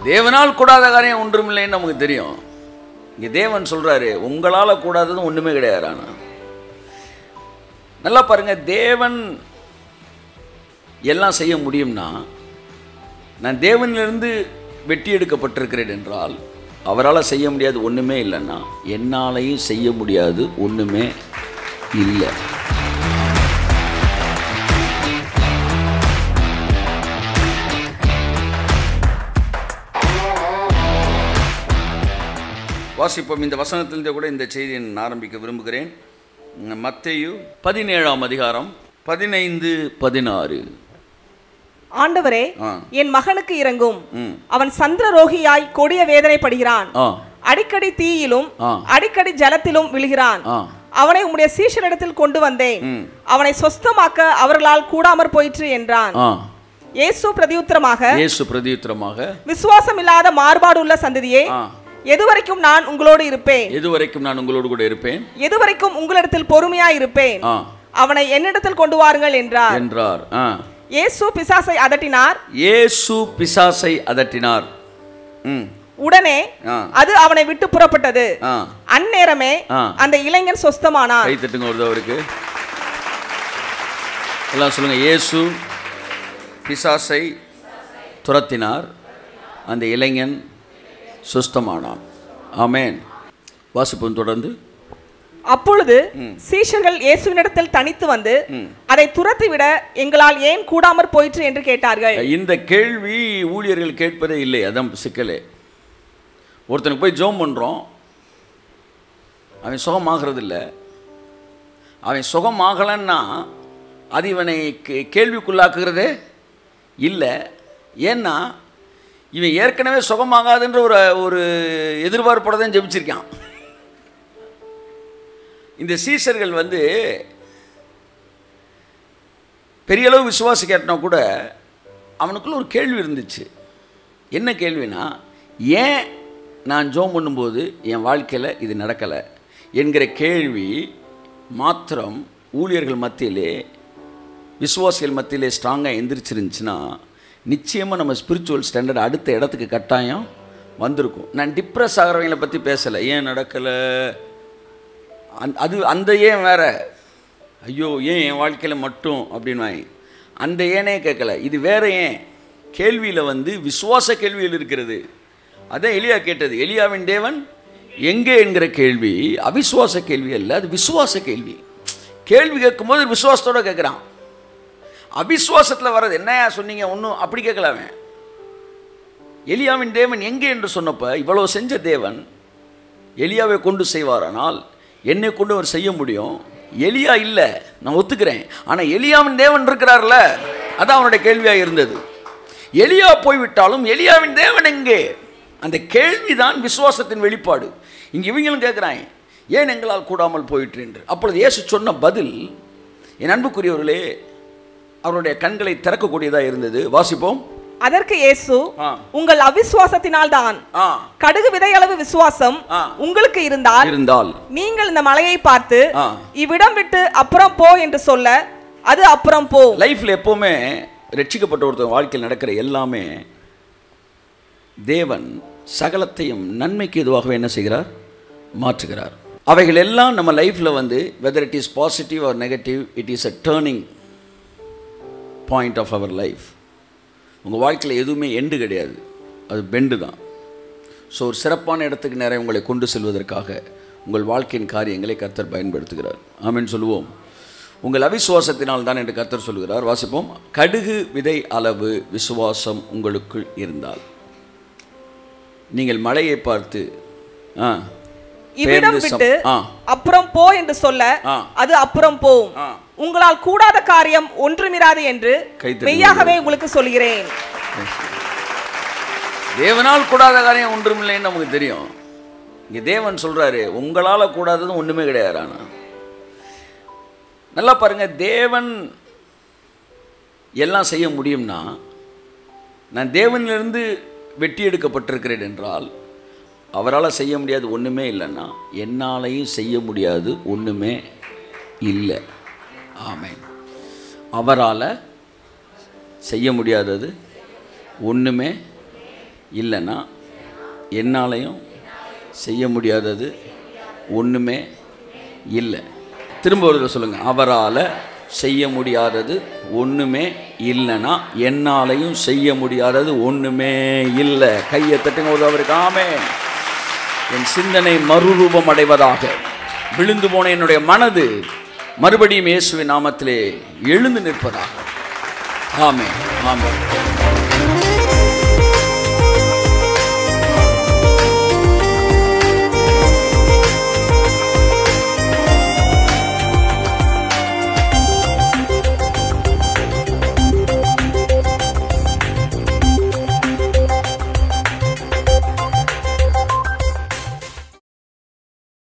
தேவனால் கூடாத காரியம் ஒன்றுமில்லைன்னு நமக்கு தெரியும் இங்கே தேவன் சொல்றாரு உங்களால் கூடாதது ஒன்றுமே கிடையாது ஆனா நல்லா பாருங்க தேவன் எல்லாம் செய்ய முடியும்னா நான் தேவனிலிருந்து வெட்டி எடுக்கப்பட்டிருக்கிறேன் என்றால் அவரால் செய்ய முடியாது ஒன்றுமே இல்லைன்னா என்னாலையும் செய்ய முடியாது ஒன்றுமே இல்லை வாசிப்போம் இந்த வசனத்திலிருந்து கூட இந்த செய்தியை நான் ஆரம்பிக்க விரும்புகிறேன் மத்தேயு பதினேழாம் அதிகாரம் பதினைந்து பதினாறு ஆண்டவரே ஆ என் மகனுக்கு இறங்கும் ம் அவன் சந்திர ரோகியாய் கொடிய வேதனைப்படுகிறான் ஆ அடிக்கடி தீயிலும் ஆ. அடிக்கடி ஜலத்திலும் விழுகிறான் ஆ அவனை உம்முடைய சீஷரிடத்தில் கொண்டு வந்தேன் ம் அவனை சொஸ்தமாக்க அவர்களால் கூடாமற் போயிற்று என்றான் ஆ இயேசு பிரதியுத்தரமாக இயேசு பிரதியுத்தரமாக விசுவாசம் இல்லாத மாறுபாடுள்ள சந்ததியே ஆ எதுவரைக்கும் நான் உங்களோடு இருப்பேன் எதுவரைக்கும் நான் உங்களோடு கூட இருப்பேன் எதுவரைக்கும் உங்களிடத்தில் பொறுமையாய் இருப்பேன் ஆ அவனை என்னிடத்தில் கொண்டு வாருங்கள் என்றார் என்றார் ஆ இயேசு பிசாசை அதட்டினார் இயேசு பிசாசை அதட்டினார் ம் உடனே ஆ அது அவனை விட்டு புறப்பட்டது ஆ அந்நேரமே ஆ. அந்த இளைஞன் சொஸ்தமானான் கை தட்டுங்க ஒரு அவருக்கு எல்லாம் சொல்லுங்க இயேசு பிசாசை துரத்தினார் அந்த இளைஞன் சுஸ்தமானான் ஆமென் வாசிப்போம் தொடர்ந்து அப்பொழுது சீஷர்கள் இயேசுவினிடத்தில் தனித்து வந்து ம். அதை துரத்திவிட எங்களால் ஏன் கூடாமற் போயிற்று என்று கேட்டார்கள் இந்த கேள்வி ஊழியர்கள் கேட்பதே இல்லை அதான் சிக்கலே ஒருத்தனுக்கு போய் ஜோம் பண்ணுறோம் அவன் சுகமாகிறது இல்ல அவன் சுகமாகலன்னா அது இவனை கே- கேள்விக்குள்ளாக்குகிறதே இல்லை ஏன்னா இவன் ஏற்கனவே சுகமாகாதுன்ற ஒரு ஒரு எதிர்பார்ப்போட தான் ஜெபிச்சிருக்கான் இந்த சீசர்கள் வந்து பெரிய அளவு விசுவாசி கேட்டனா கூட அவனுக்குள்ள ஒரு கேள்வி இருந்துச்சு என்ன கேள்வினா ஏன் நான் ஜோம் பண்ணும்போது என் வாழ்க்கையில் இது நடக்கலை என்கிற கேள்வி மாத்திரம் ஊழியர்கள் மத்தியிலே விசுவாசிகள் மத்தியிலே ஸ்ட்ராங்காக எந்திரிச்சிருந்துச்சுன்னா நிச்சயமாக நம்ம ஸ்பிரிச்சுவல் ஸ்டாண்டர்ட் அடுத்த இடத்துக்கு கட்டாயம் வந்திருக்கும் நான் டிப்ரெஸ் ஆகிறவங்களை பற்றி பேசலை ஏன் நடக்கலை அந் அது அந்த ஏன் வேற ஐயோ ஏன் என் வாழ்க்கையில் மட்டும் அப்படின்வாங்க அந்த ஏனே கேட்கல இது வேற ஏன் கேள்வியில் வந்து விசுவாச கேள்வியில் இருக்கிறது அதான் எலியா கேட்டது எலியாவின் தேவன் எங்கே என்கிற கேள்வி அவிசுவாச கேள்வி அல்ல அது விசுவாச கேள்வி கேள்வி கேட்கும்போது விசுவாசத்தோட கேட்குறான் அவிசுவாசத்தில் வர்றது என்னையா சொன்னீங்க ஒன்றும் அப்படி கேட்கல அவன் எலியாவின் தேவன் எங்கே என்று சொன்னப்ப இவ்வளோ செஞ்ச தேவன் எலியாவை கொண்டு செய்வாரானால் என்னை கொண்டு அவர் செய்ய முடியும் எலியா இல்லை நான் ஒத்துக்கிறேன் ஆனால் எலியாவின் தேவன் இருக்கிறார்ல அதான் அவனுடைய கேள்வியாக இருந்தது எலியா போய்விட்டாலும் எலியாவின் தேவன் எங்கே அந்த கேள்விதான் விசுவாசத்தின் வெளிப்பாடு இங்கே இவங்களும் கேட்குறாங்க ஏன் எங்களால் கூடாமல் போயிற்று என்று அப்பொழுது இயேசு சொன்ன பதில் என் அன்புக்குரியவர்களே அவருடைய கண்களை திறக்கக்கூடியதாக இருந்தது வாசிப்போம் அதற்கு இயேசு ஆ உங்கள் அவிசுவாசத்தினால் தான் ஆ கடுகு விதையளவு விசுவாசம் ஆ. உங்களுக்கு இருந்தால் இருந்தால் நீங்கள் இந்த மலையை பார்த்து ஆ இவ்விடம் விட்டு அப்புறம் போ என்று சொல்ல அது அப்புறம் போ லைஃப்பில் எப்போவுமே ரட்சிக்கப்பட்ட ஒருத்தர் வாழ்க்கையில் நடக்கிற எல்லாமே தேவன் சகலத்தையும் நன்மைக்கு எதுவாகவே என்ன செய்கிறார் மாற்றுகிறார் அவைகள் எல்லாம் நம்ம லைஃப்பில் வந்து whether it is positive or negative it is a turning point of our life உங்கள் வாழ்க்கையில் எதுவுமே எண்டு கிடையாது அது பெண்டு தான் ஸோ ஒரு சிறப்பான இடத்துக்கு நிறைய உங்களை கொண்டு செல்வதற்காக உங்கள் வாழ்க்கையின் காரியங்களை கர்த்தர் பயன்படுத்துகிறார் ஆமென் சொல்லுவோம் உங்கள் அவிசுவாசத்தினால் தான் என்று கர்த்தர் சொல்கிறார் வாசிப்போம் கடுகு விதை அளவு விசுவாசம் உங்களுக்குள் இருந்தால் நீங்கள் மழையை பார்த்து ஆ இவ்விடம் பேருந்து சம்- விட்டு ஆ அப்புறம் போ என்று சொல்ல ஆ. அது அப்புறம் போம் ஆ. உங்களால் கூடாத காரியம் ஒன்றுமிராது என்று கைத்தட்டுங்கள். மெய்யாகவே உங்களுக்கு சொல்கிறேன் தேவனால் கூடாத காரியம் ஒன்றுமில்லைன்னு நமக்கு தெரியும் இங்கே தேவன் சொல்கிறாரு உங்களால் கூடாதது ஒன்றுமே கிடையாது ஆனால் நல்லா பாருங்க தேவன் எல்லாம் செய்ய முடியும்னா நான் தேவனிலிருந்து வெட்டி எடுக்கப்பட்டிருக்கிறேன் என்றால் அவரால் செய்ய முடியாது ஒன்றுமே இல்லைன்னா என்னாலையும் செய்ய முடியாது ஒன்றுமே இல்லை ஆமென் அவரால் செய்ய முடியாதது ஒன்றுமே இல்லைன்னா என்னாலையும் செய்ய முடியாதது ஒன்றுமே இல்லை திரும்ப ஒரு தடவை சொல்லுங்கள் அவரால் செய்ய முடியாதது ஒன்றுமே இல்லைன்னா என்னாலையும் செய்ய முடியாதது ஒன்றுமே இல்லை கையை தட்டுங்க ஒரு அவருக்கு ஆமே என் சிந்தனை மறுரூபம் அடைவதாக விழுந்து போன என்னுடைய மனது மறுபடியும் இயேசுவின் நாமத்திலே எழுந்து நிற்பதாக ஆமே ஆமே